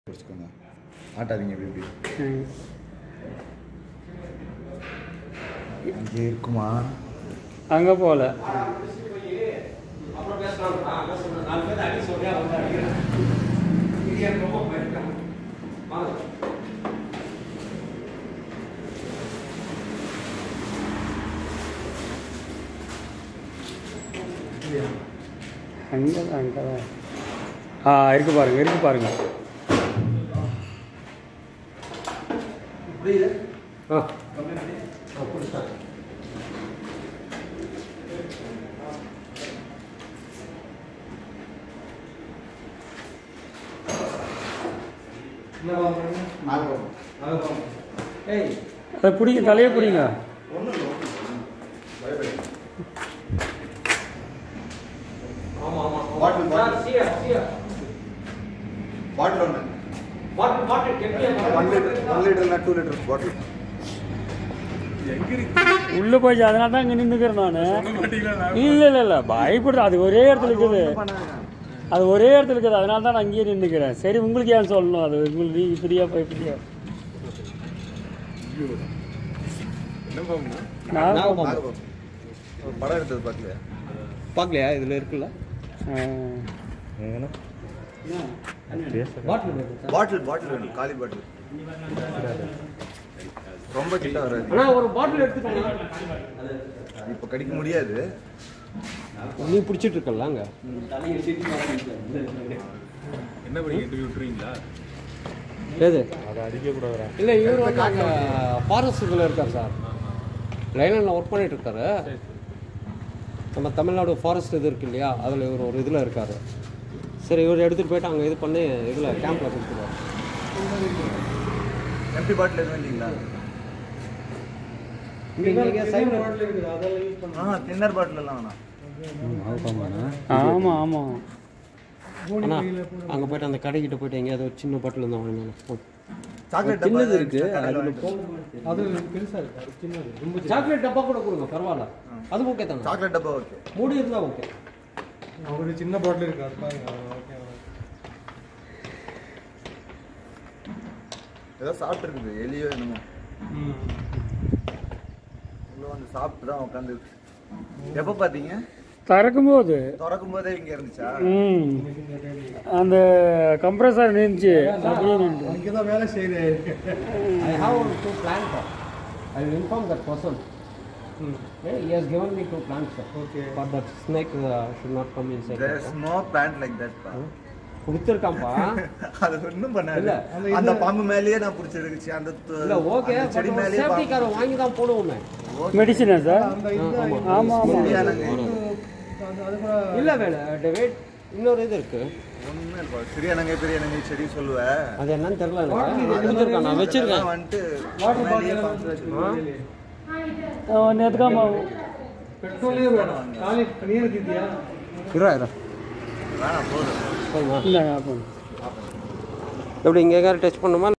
பிடிச்சிக்கோங்க ஆட்டாதீங்க இப்படி இப்படி ம். அங்கே இருக்குமா அங்கே போகல அங்கே தான் அங்கே தான் ஆ இருக்கு பாருங்க இருக்கு பாருங்க ஆ அதை பிடிங்க தலையை பிடிங்க பாட்டில் பாட்டில் பாட்டில் ஒன்று ஒன் லிட்டர் ஒன் லிட்டர்னா டூ லிட்டர் பாட்டில் உள்ளே போய் அதனால தான் இங்கே நின்றுக்கிறேன் நான் இல்லை இல்லை இல்லை பயப்படுது அது ஒரே இடத்துல இருக்குது அது ஒரே இடத்துல இருக்குது அதனால தான் நான் அங்கேயே நின்றுக்கிறேன் சரி உங்களுக்கு ஏன் சொல்லணும் அது உங்களுக்கு நீ இப்படியா போய் இப்படியா நான் நாகபாம்பு. ஒரு படம் எடுத்தது பார்க்கலையா பார்க்கலையா இதில் இருக்குல்ல ஆ. பாட்டில் பாட்டில் வேணும் காலி பாட்டில் ரொம்ப கிட்ட வராது அண்ணா ஒரு பாட்டில் எடுத்துக்கோங்க இப்போ கடிக்க முடியாது நீ பிடிச்சிட்டு இருக்கல அங்கே என்ன பண்ணி இன்டர்வியூ விட்டுறீங்களா எது அதை அடிக்கக்கூடாதுடா இல்லை இவர் வந்து அங்கே ஃபாரஸ்ட்டுக்குள்ளே இருக்கார் சார் லைனில் ஒர்க் பண்ணிட்டு இருக்காரு நம்ம தமிழ்நாடு ஃபாரஸ்ட் இது இருக்கு இல்லையா அதில் இவர் ஒரு இதில் இருக்காரு சரி இவர் எடுத்துகிட்டு போயிட்டு அங்கே இது பண்ணி இதில் கேம்பில் கொடுத்துருவார் எம்டி பாட்டில் எதுவும் இல்லைங்களா இங்கே சைடில் ஆ தின்னர் பாட்டில் எல்லாம் வேணாம் ஆமாம் ஆமாம் அண்ணா அங்கே போயிட்டு அந்த கடைக்கிட்ட போயிட்டு எங்கேயாவது ஒரு சின்ன பாட்டில் இருந்தால் வாங்கினாலும் சாக்லேட் சின்னது இருக்கு அதில் அதில் சாக்லேட் டப்பா கூட கொடுங்க பரவாயில்ல அது ஓகே தானே சாக்லேட் டப்பா ஓகே மூடி இருந்தால் ஓகே ஒரு சின்ன பாட்டில் இருக்கு அது பாருங்க ஓகே ஏதோ சாப்பிட்டுருக்குது எலியோ என்னமோ உள்ள வந்து சாப்பிட்டு தான் உட்காந்து எப்போ பார்த்தீங்க திறக்கும்போது திறக்கும் போதே இங்கே இருந்துச்சா ம் அந்த கம்ப்ரஸர் நின்றுச்சு அப்படியே நின்று அங்கே தான் வேலை செய்யுது I have one two plants. sir. I will inform that person. Yeah, he has given me two plants. Sir. Okay. For that snake uh, should not come inside. There is no plant like that பா கொடுத்துருக்கான்ப்பா அது ஒன்றும் பண்ணாது இல்ல, அந்த பாம்பு மேலேயே நான் பிடிச்சிருக்குச்சு அந்த து- இல்ல ஓகே அந்த செடி மேலேயே சேஃப்டி பாம்பு காரை வாங்கி தான் போடுவோமே மெடிசினா சார் அந்த இது ஆமாம் ஆமாம் இல்லையா நாங்க? அது அது கூட இல்ல வேலை வெயிட் இன்னொரு இது இருக்கு ஒண்ணுமே இல்ல சிறிய நங்கை பெரிய நங்கை செடி சொல்லுவேன் அது என்னன்னு தெரியல எனக்கு கொடுத்துருக்கேன் நான் வச்சிருக்கேன் அதெல்லாம் வந்துட்டு மேலேயே பாம்பு வச்சிருக்கு. நேற்றுக்காம பெட்ரோலே வேணும் காலி நீர் இருக்கியா இருவா இருவா வேணாம் போதும் போதுமா இந்தாங்க அப்போ எப்படி இங்கே எங்கேயாவது டச் பண்ணுமா